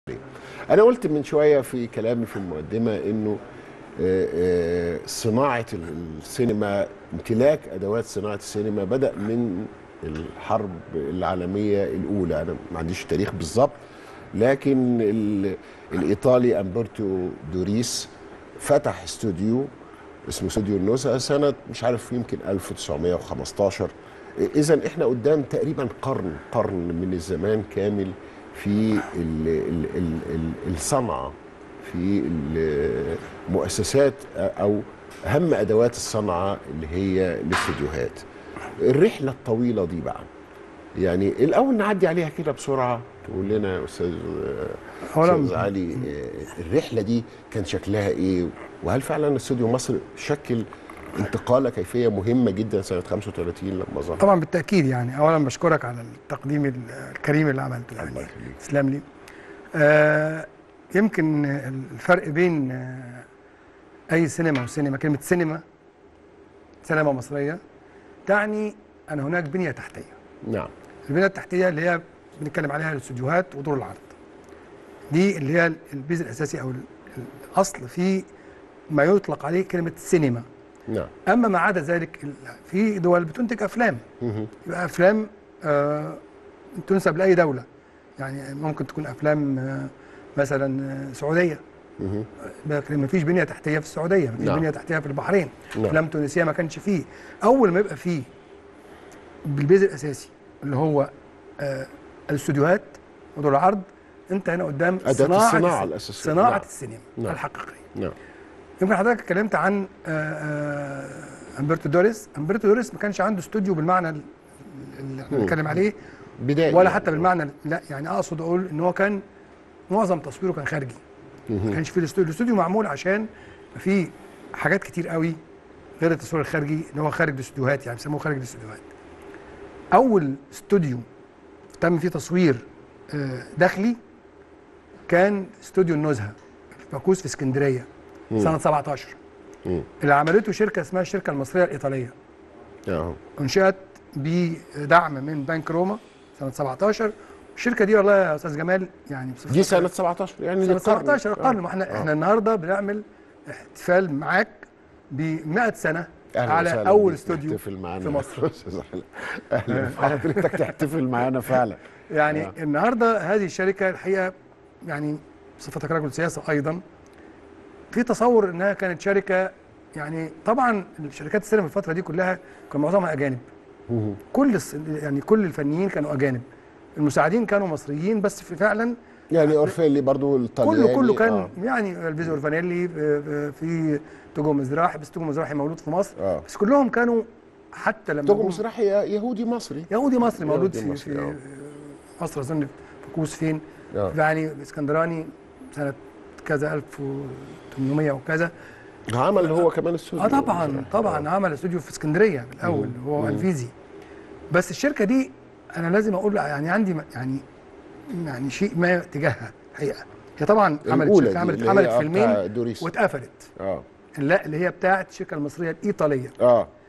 انا قلت من شويه في كلامي في المقدمه انه آه، آه، صناعه السينما امتلاك ادوات صناعه السينما بدا من الحرب العالميه الاولى انا ما عنديش تاريخ بالظبط لكن ال- الايطالي امبرتو دوريس فتح استوديو اسمه استوديو النزهه سنه مش عارف يمكن 1915 اذا احنا قدام تقريبا قرن قرن من الزمان كامل في ال ال ال ال الصنعه في المؤسسات او اهم ادوات الصنعه اللي هي الاستوديوهات الرحله الطويله دي بقى يعني الاول نعدي عليها كده بسرعه تقول لنا يا استاذ أولاً- استاذ علي آه، الرحله دي كان شكلها ايه وهل فعلا استوديو مصر شكل انتقاله كيفيه مهمه جدا سنه 35 لما ظهر طبعا بالتاكيد يعني اولا بشكرك على التقديم ال- الكريم اللي عملته يعني الله يخليك. تسلم لي آه يمكن الفرق بين آه اي سينما وسينما كلمه سينما سينما مصريه تعني ان هناك بنيه تحتيه نعم البنيه التحتيه اللي هي بنتكلم عليها الاستوديوهات ودور العرض دي اللي هي البيز الاساسي او ال- الاصل في ما يطلق عليه كلمه سينما نعم اما ما عدا ذلك ال- في دول بتنتج افلام مهم. يبقى افلام آه تنسب لاي دوله يعني ممكن تكون افلام آه مثلا آه، سعوديه مهم. لكن ما فيش بنيه تحتيه في السعوديه ما فيش نعم. بنيه تحتيه في البحرين نعم. افلام تونسيه ما كانش فيه اول ما يبقى فيه بالبيز الاساسي اللي هو آه الاستوديوهات ودور العرض انت هنا قدام أداة صناعه الصناعة الس- الأساسية. صناعه نعم. السينما نعم. الحقيقيه نعم يمكن حضرتك اتكلمت عن آه، آه، امبرتو دوريس امبرتو دوريس ما كانش عنده استوديو بالمعنى ال- اللي احنا مم. بنتكلم عليه بدايه ولا يعني. حتى بالمعنى لا يعني اقصد اقول ان هو كان معظم تصويره كان خارجي ما مهم. كانش في الاستوديو الاستوديو معمول عشان في حاجات كتير قوي غير التصوير الخارجي اللي هو خارج الاستوديوهات يعني بيسموه خارج الاستوديوهات اول استوديو تم فيه تصوير آه، داخلي كان استوديو النزهه في باكوس في اسكندريه مم. سنه 17 مم. اللي عملته شركه اسمها الشركه المصريه الايطاليه اهو انشئت بدعم من بنك روما سنه 17 الشركه دي والله يا استاذ جمال يعني بصفتها دي سنه 17 يعني سنه القرن. 17 القرن ما احنا آه. احنا النهارده بنعمل احتفال معاك ب 100 سنه أهلاً على وسهلاً اول بيك استوديو تحتفل معانا في مصر. أستاذ علي. اهلا حضرتك تحتفل معانا فعلا يعني آه. النهارده هذه الشركه الحقيقه يعني بصفتك رجل سياسه ايضا في تصور انها كانت شركه يعني طبعا الشركات السينما في الفتره دي كلها كان معظمها اجانب مهم. كل الس- يعني كل الفنيين كانوا اجانب المساعدين كانوا مصريين بس في فعلا يعني اورفيلي برضو الطلياني كله كله كان آه. يعني الفيزو اورفانيلي في- في توجو مزراحي بس توجو مزراحي مولود في مصر اه بس كلهم كانوا حتى لما توجو جم- مصراحي يهودي مصري يهودي مصري مولود يهودي في, مصري، في آه. مصر اظن في كوس فين آه. يعني الاسكندراني سنه كذا 1800 وكذا عمل هو كمان استوديو اه طبعا مصراحي. طبعا عمل استوديو في اسكندريه في الاول هو الفيزي بس الشركه دي انا لازم اقول يعني عندي م- يعني يعني شيء ما تجاهها الحقيقه هي طبعا عملت الأولى شركه دي عملت اللي هي عملت بتاع فيلمين دوريس. واتقفلت اه لا اللي هي بتاعت الشركه المصريه الايطاليه اه